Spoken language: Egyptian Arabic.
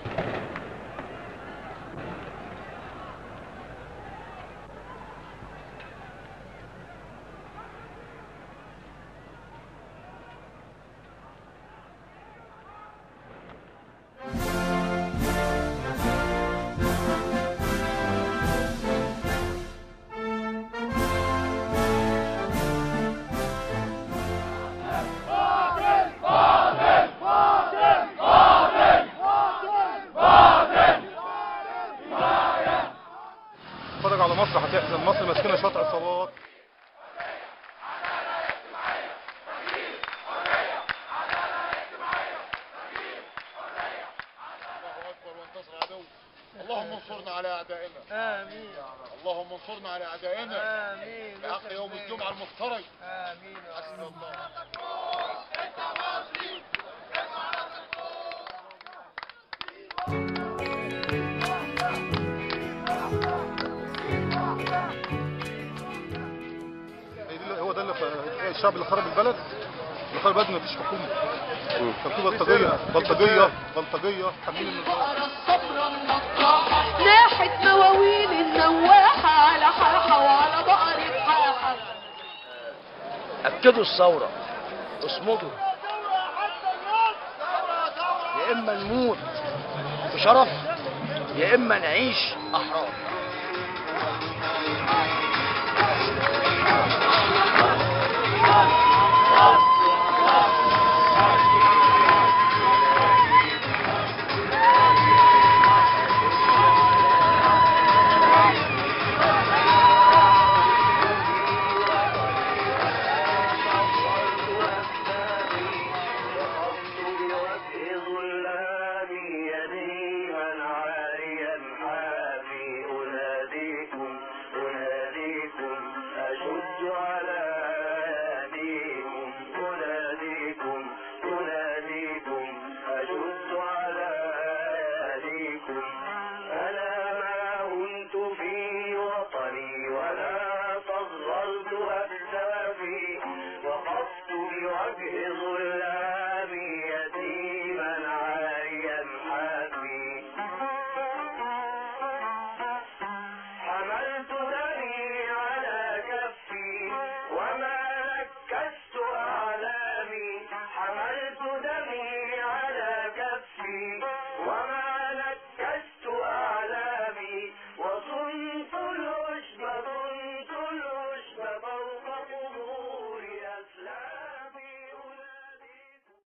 اتفرج على مصر هتحزن مصر ماسكينها شويه عصابات الله اكبر وانتصر عدو اللهم انصرنا على اعدائنا امين اللهم انصرنا على اعدائنا امين بحق يوم الجمعه المفترج امين يا رب. حسبنا الله هي دي اللي- هو ده اللي ف- الشعب اللي خرب البلد اللي خرب البلد مفيش حكومه كان في بلطجيه بلطجيه بلطجيه حاملين النظام ناحت مواويل النواحة على حاحة وعلى بقرة حاحة اكدوا الثوره اصمدوا يا اما نموت بشرف يا اما نعيش احرار